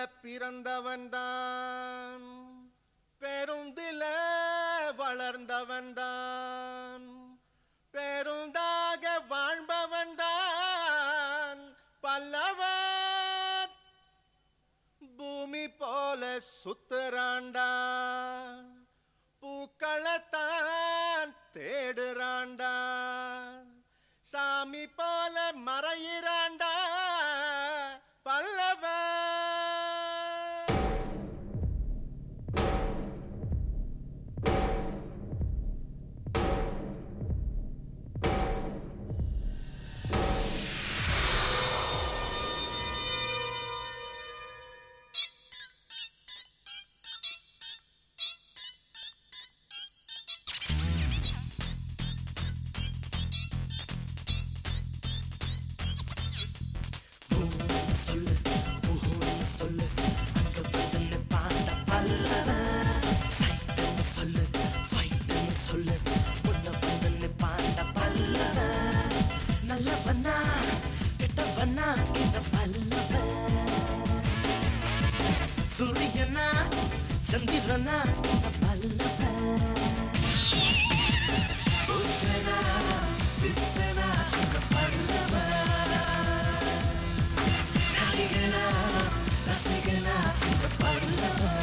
பிறந்தவன் தான் பெருந்தில வளர்ந்தவன் தான் பெருந்தாக வாழ்பவன் தான் பல்லவன் பூமி போல சுத்துறாண்டா பூக்களத்தான் தேடுறாண்டா சாமி போல மறையிறாண்டா பல்லவன் சொல்லு ஊஹூன்னு சொல்லு அங்க வந்து பாண்ட பல்லவன் சைட்டுன்னு சொல்லு ஃபைட்டுன்னு சொல்லு முன்ன வந்து பாண்ட பல்லவன் நல்லவனா கெட்டவனா இந்த பல்லவன் சூரியனா சந்திரனா இந்த பல்லவன் புத்தனா பித்தனா இந்த பல்லவன் நடிகனா ரசிகனா இந்த பல்லவன்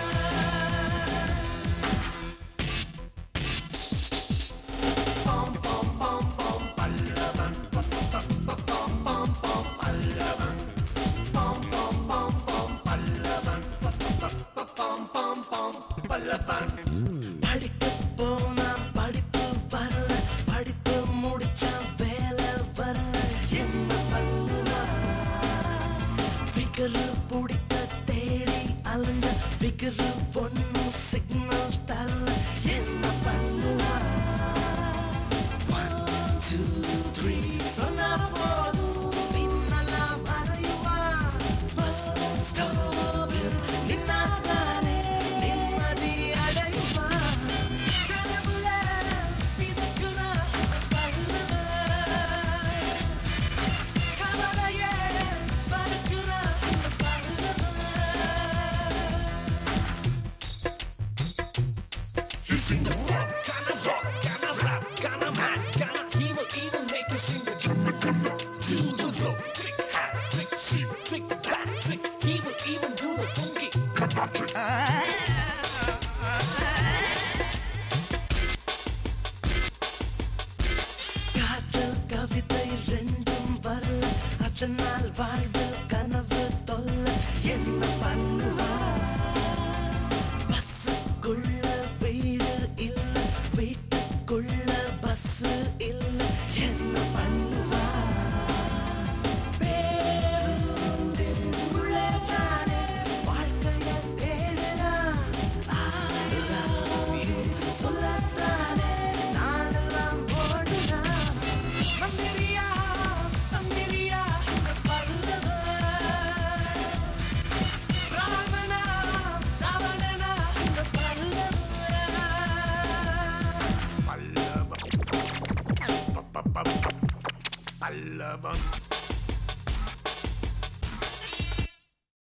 பாம் பாம் பாம் பாம் பல்லவன் பாம் பாம் பாம் பல்லவன் பாம் பாம் பாம் பாம் பல்லவன் பாம் பாம் பாம் பல்லவன் படிக்க போனா படிப்பு வரல படிப்பு முடிச்சா வேலை வரல என்ன பண்ணுவான் விகரு பிடிக்க தேடி அலைஞ்ச விகரு ஒன்னும் சிக்னல் தரல என்ன பண்ணுவா ஒன் டூ த்ரீ சொன்னா போதும் பின்னலாம் வரையுவா பஸ் ஸ்டாப்பில் நின்னாதானே நிம்மதி அடையுவா கனவுல மிதக்குறா பல்லவன் கவலையே பறக்குற இந்த Pallavan He's in the pop, kinda rock, kinda rap, kinda mad, kinda he will even make you sing the Do the flow, click, hack, click, see, click, back, click. He will even do the funky. காதல் கவிதை ரெண்டும் வரல அதனால் வாழ்வு கனவு தொல்ல என்ன பண்ணுவா பஸ்ஸுக்குள்ள வீடு இல்ல வீட்டுக்குள்ள பஸ் இல்ல என்ன பண்ணுவா பேருந்தின் உள்ளே தானே வாழ்க்கைய தேடலாம் சொல்லத்தானே நாளெல்லாம் ஓடுறான் மந்திரியா தந்திரியா இந்த பல்லவன் ராவணா ராவணனா இந்த பல்லவன் Palavan.